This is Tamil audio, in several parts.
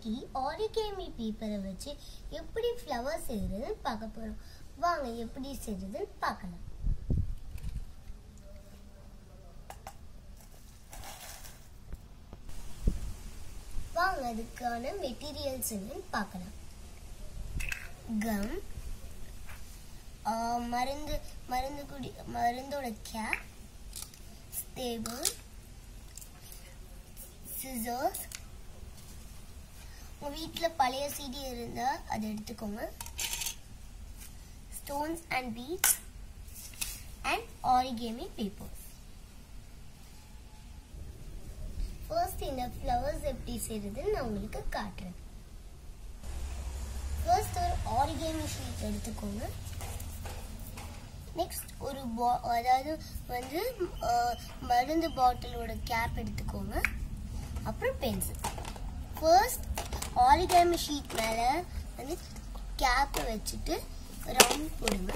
இன்னைக்கு ஆரிகேமி பேப்பரை வச்சு எப்படி ஃப்ளவர் செய்யறதுன்னு பார்க்க போறோம் வாங்க எப்படி செய்யறதுன்னு பார்க்கலாம் வாங்க அதுக்கான மெட்டீரியல்ஸ் என்னன்னு பார்க்கலாம் கம் மருந்து மருந்து குடி மருந்தோட கேப் ஸ்டேபிள் சிசர்ஸ் உங்கள் வீட்டில் பழைய சீடி இருந்தால் அதை எடுத்துக்கோங்க stones and beads and origami papers first இந்த ஃப்ளவர்ஸ் எப்படி செய்யறதுன்னு நான் உங்களுக்கு காட்டுறேன் ஃபர்ஸ்ட் ஒரு ஆரிகேமி ஷீட் எடுத்துக்கோங்க நெக்ஸ்ட் ஒரு பா அதாவது வந்து அஹ், மருந்து பாட்டிலோட கேப் எடுத்துக்கோங்க அப்புறம் பென்சில் ஃபர்ஸ்ட் ஆரிகாமி ஷீட் மேலே வந்து கேப்பை வச்சுட்டு ரவுண்ட் போடுங்க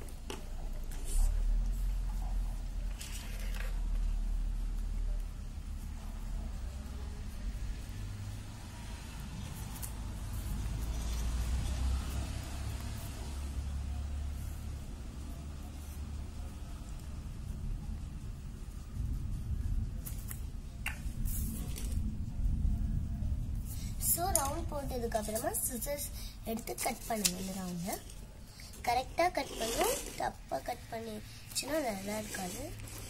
ஸோ ரவுண்ட் போட்டதுக்கு அப்புறமா சிசர்ஸ் எடுத்து கட் பண்ணுங்க இந்த ரவுண்டை கரெக்டாக கட் பண்ணும் தப்பாக கட் பண்ணிச்சுன்னா நல்லா இருக்காது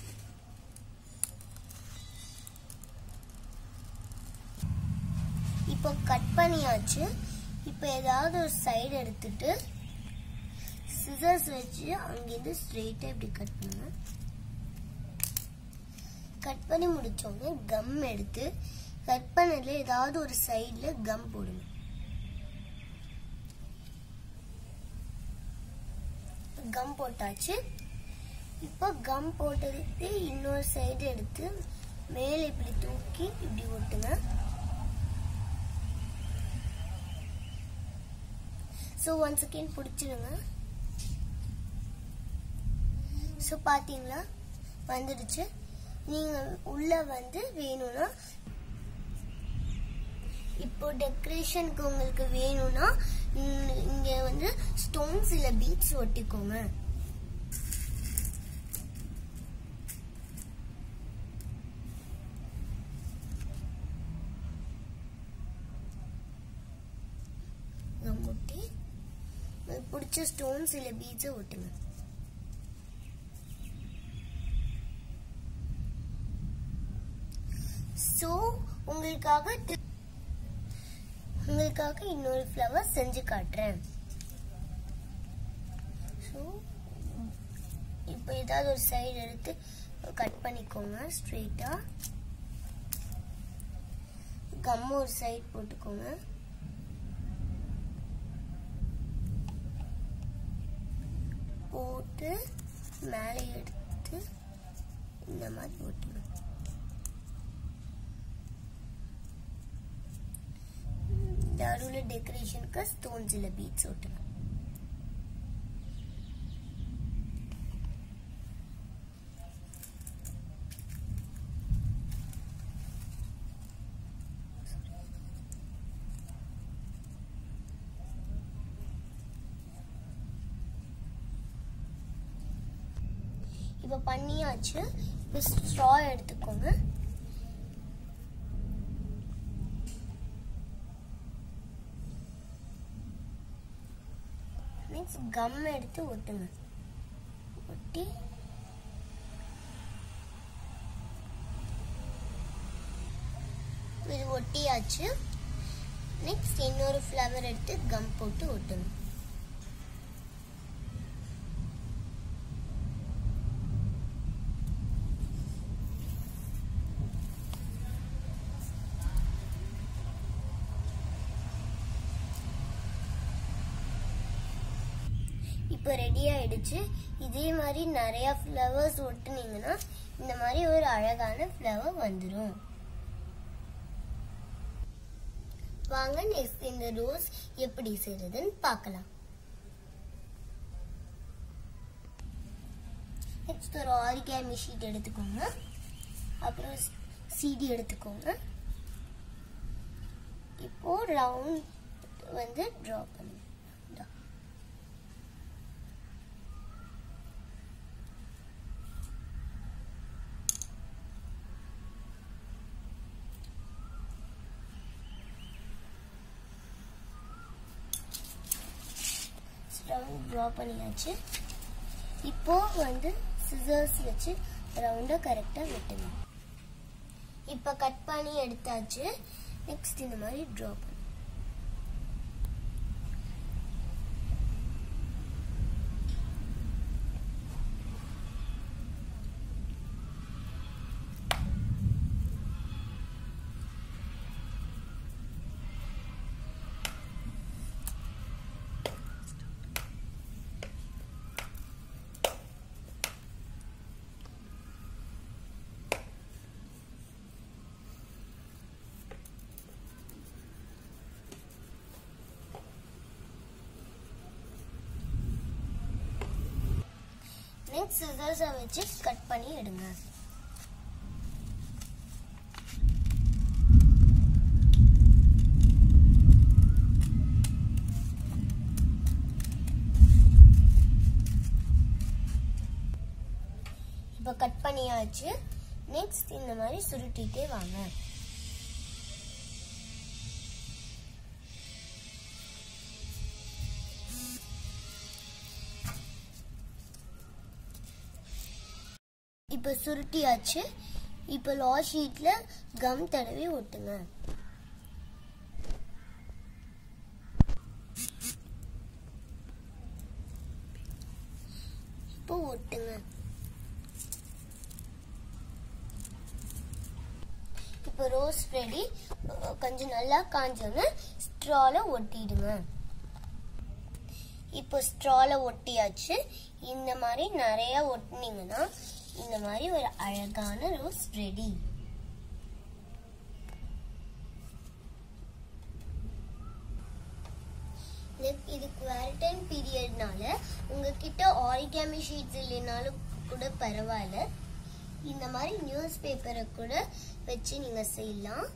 இப்போ கட் பண்ணியாச்சு இப்போ ஏதாவது ஒரு சைடு எடுத்துட்டு சிசர்ஸ் வச்சு அங்கேருந்து ஸ்ட்ரெயிட்டாக இப்படி கட் பண்ணுங்க கட் பண்ணி முடிச்சோடனே கம் எடுத்து கட் பண்ணதுல ஏதாவது ஒரு சைடில் கம் போடுங்க கம் போட்டாச்சு இப்போ கம் போட்டதுக்கு இன்னொரு சைடு எடுத்து மேலே இப்படி தூக்கி இப்படி ஒட்டுங்க ஸோ ஒன் செகண்ட் பிடிச்சிடுங்க ஸோ பார்த்தீங்களா வந்துடுச்சு நீங்கள் உள்ள வந்து வேணும்னா இப்போ டெக்கரேஷனுக்கு உங்களுக்கு வேணும்னா ம், இங்க வந்து ஸ்டோன்ஸ் இல்ல பீட்ஸ் ஒட்டிக்கோங்க கம் ஒட்டி உங்களுக்கு பிடிச்ச ஸ்டோன்ஸ் இல்ல பீட்ஸை ஒட்டுங்க ஸோ உங்களுக்காக தி- உங்களுக்காக இன்னொரு ஃப்ளவர் செஞ்சு காட்டுறேன் ஸோ இப்போ ஏதாவது ஒரு சைடு எடுத்து கட் பண்ணிக்கோங்க ஸ்ட்ரெயிட்டா கம் ஒரு சைடு போட்டுக்கோங்க போட்டு மேலே எடுத்து இந்த மாதிரி ஓட்டணும் நடுவில் டெக்கரேஷனுக்கு ஸ்டோன்ஸ் இல்லை பீட்ஸ் ஒட்டணும் இப்போ பண்ணியாச்சு இப்போ ஸ்ட்ரா எடுத்துக்கோங்க நெக்ஸ்ட் கம் எடுத்து ஒட்டுங்க ஒட்டி இது ஒட்டியாச்சு நெக்ஸ்ட் இன்னொரு ஃப்ளவர் எடுத்து கம் போட்டு ஒட்டுங்க இப்போ ரெடி ஆயிடுச்சு இதே மாதிரி நிறைய ஃப்ளவர்ஸ் ஒட்டுனீங்கன்னா இந்த மாதிரி ஒரு அழகான ஃப்ளவர் வந்துடும் வாங்க நெக்ஸ்ட் இந்த ரோஸ் எப்படி செய்யறதுன்னு பார்க்கலாம் நெக்ஸ்ட் ஒரு ஆரிகாமி ஷீட் எடுத்துக்கோங்க அப்புறம் சிடி எடுத்துக்கோங்க இப்போ ரவுண்ட் வந்து ட்ரா பண்ணுங்க இந்தா. ரவுண்ட் ட்ரா பண்ணியாச்சு இப்போ வந்து சிசர்ஸ் வச்சு ரவுண்டை கரெக்டாக வெட்டணும் இப்போ கட் பண்ணி எடுத்தாச்சு நெக்ஸ்ட் இந்த மாதிரி ட்ரா பண்ணு நெக்ஸ்ட் சிசர்ஸை வச்சு கட் பண்ணி எடுங்க இப்போ கட் பண்ணியாச்சு நெக்ஸ்ட் இந்த மாதிரி சுருட்டிட்டே வாங்க இப்போ சுருட்டியாச்சு இப்போ லா ஷீட்ல கம் தடவி ஒட்டுங்க இப்போ ஒட்டுங்க இப்போ ரோஸ் ரெடி கொஞ்சம் நல்லா காஞ்சோன்னு ஸ்ட்ரால ஒட்டிடுங்க இப்போ ஸ்ட்ரால ஒட்டியாச்சு இந்த மாதிரி நிறைய ஒட்டினீங்கன்னா இந்த மாதிரி ஒரு அழகான ரோஸ் ரெடி இது குவாரண்டைன் பீரியட்னால உங்ககிட்ட ஆரிகாமி ஷீட்ஸ் இல்லைனாலும் கூட பரவாயில்ல இந்த மாதிரி நியூஸ் பேப்பரை கூட வச்சு நீங்க செய்யலாம்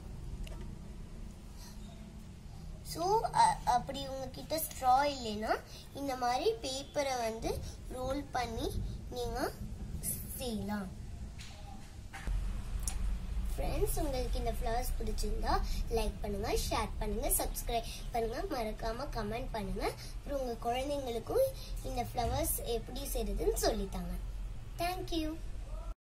ஸோ அப்படி உங்ககிட்ட ஸ்ட்ரா இல்லைன்னா இந்த மாதிரி பேப்பரை வந்து ரோல் பண்ணி நீங்கள் செய்யலாம் ஃப்ரெண்ட்ஸ் உங்களுக்கு இந்த ஃப்ளவர்ஸ் பிடிச்சிருந்தா லைக் பண்ணுங்க ஷேர் பண்ணுங்க சப்ஸ்கிரைப் பண்ணுங்க மறக்காம கமெண்ட் பண்ணுங்க அப்புறம் உங்க குழந்தைங்களுக்கும் இந்த ஃப்ளவர்ஸ் எப்படி செய்யறதுன்னு சொல்லித்தாங்க தேங்க்யூ